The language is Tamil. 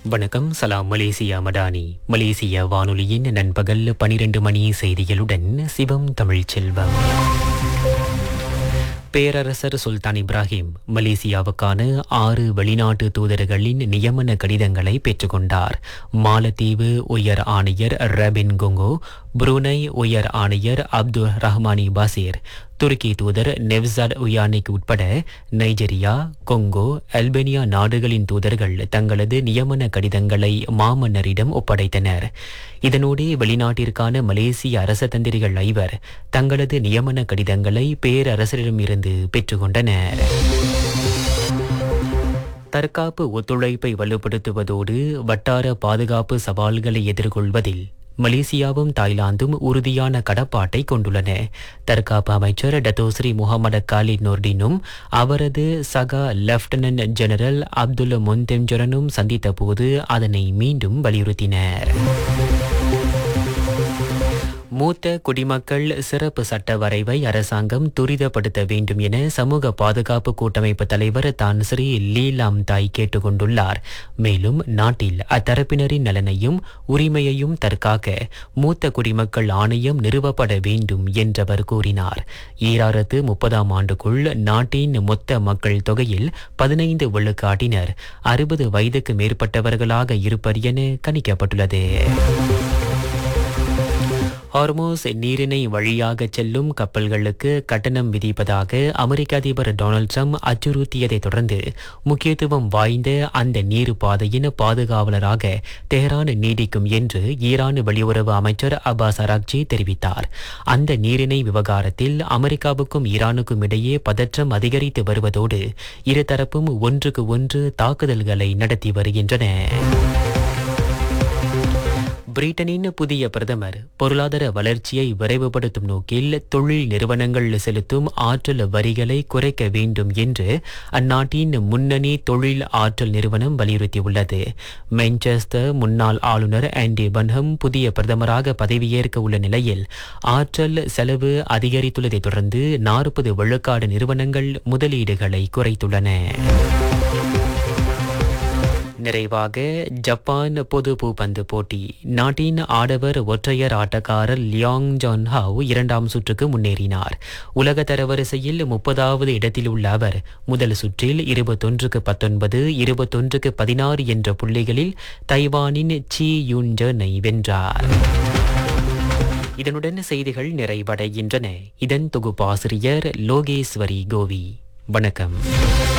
வணக்கம் சலாம் மலேசியா மடானி மலேசிய வானொலியின் நண்பகல் பனிரெண்டு மணி செய்திகளுடன் சிவம் தமிழ்ச்செல்வம் பேரரசர் சுல்தான் இப்ராஹிம் மலேசியாவுக்கான ஆறு வெளிநாட்டு தூதர்களின் நியமன கடிதங்களை பெற்றுக்கொண்டார் மாலத்தீவு உயர் ஆணையர் ரபின் கொங்கோ புருனை உயர் ஆணையர் அப்துல் ரஹ்மானி பாசிர் துருக்கி தூதர் நெவ்சாட் உயானிக் உட்பட நைஜீரியா கொங்கோ அல்பேனியா நாடுகளின் தூதர்கள் தங்களது நியமன கடிதங்களை மாமன்னரிடம் ஒப்படைத்தனர் இதனோடு வெளிநாட்டிற்கான மலேசிய அரசதந்திரிகள் ஐவர் தங்களது நியமன கடிதங்களை பேரரசரிடமிருந்து பெற்றுக்கொண்டனர் தற்காப்பு ஒத்துழைப்பை வலுப்படுத்துவதோடு வட்டார பாதுகாப்பு சவால்களை எதிர்கொள்வதில் மலேசியாவும் தாய்லாந்தும் உறுதியான கடப்பாட்டை கொண்டுள்ளன தற்காப்பு அமைச்சர் டத்தோஸ்ரீ முகமது காலித் நோர்டினும் அவரது சகா லெப்டினன்ட் ஜெனரல் அப்துல் முன்தெம்ஜரனும் சந்தித்த போது அதனை மீண்டும் வலியுறுத்தினர் மூத்த குடிமக்கள் சிறப்பு சட்ட வரைவை அரசாங்கம் துரிதப்படுத்த வேண்டும் என சமூக பாதுகாப்பு கூட்டமைப்பு தலைவர் தான் ஸ்ரீ லீலாம் தாய் கேட்டுக்கொண்டுள்ளார் மேலும் நாட்டில் அத்தரப்பினரின் நலனையும் உரிமையையும் தற்காக்க மூத்த குடிமக்கள் ஆணையம் நிறுவப்பட வேண்டும் என்றவர் கூறினார் ஈராயிரத்து முப்பதாம் ஆண்டுக்குள் நாட்டின் மொத்த மக்கள் தொகையில் பதினைந்து விழுக்காட்டினர் அறுபது வயதுக்கு மேற்பட்டவர்களாக இருப்பர் என கணிக்கப்பட்டுள்ளது ஹார்மோஸ் நீரிணை வழியாக செல்லும் கப்பல்களுக்கு கட்டணம் விதிப்பதாக அமெரிக்க அதிபர் டொனால்ட் ட்ரம்ப் அச்சுறுத்தியதைத் தொடர்ந்து முக்கியத்துவம் வாய்ந்த அந்த நீர் பாதையின் பாதுகாவலராக தெஹ்ரான் நீடிக்கும் என்று ஈரான் வெளியுறவு அமைச்சர் அப்பாஸ் அராக்ஜி தெரிவித்தார் அந்த நீரிணை விவகாரத்தில் அமெரிக்காவுக்கும் ஈரானுக்கும் இடையே பதற்றம் அதிகரித்து வருவதோடு இருதரப்பும் ஒன்றுக்கு ஒன்று தாக்குதல்களை நடத்தி வருகின்றன பிரிட்டனின் புதிய பிரதமர் பொருளாதார வளர்ச்சியை விரைவுபடுத்தும் நோக்கில் தொழில் நிறுவனங்கள் செலுத்தும் ஆற்றல் வரிகளை குறைக்க வேண்டும் என்று அந்நாட்டின் முன்னணி தொழில் ஆற்றல் நிறுவனம் வலியுறுத்தியுள்ளது மான்செஸ்டர் முன்னாள் ஆளுநர் ஆண்டி பன்ஹம் புதிய பிரதமராக பதவியேற்க உள்ள நிலையில் ஆற்றல் செலவு அதிகரித்துள்ளதைத் தொடர்ந்து நாற்பது விழுக்காடு நிறுவனங்கள் முதலீடுகளை குறைத்துள்ளன நிறைவாக ஜப்பான் பொது பூப்பந்து போட்டி நாட்டின் ஆடவர் ஒற்றையர் ஆட்டக்காரர் லியாங் ஜான் ஹாவ் இரண்டாம் சுற்றுக்கு முன்னேறினார் உலக தரவரிசையில் முப்பதாவது இடத்தில் உள்ள அவர் முதல் சுற்றில் இருபத்தொன்றுக்கு பத்தொன்பது இருபத்தொன்றுக்கு பதினாறு என்ற புள்ளிகளில் தைவானின் சி யுன் ஜனை வென்றார் இதனுடன் செய்திகள் நிறைவடைகின்றன இதன் தொகுப்பாசிரியர் லோகேஸ்வரி கோவி வணக்கம்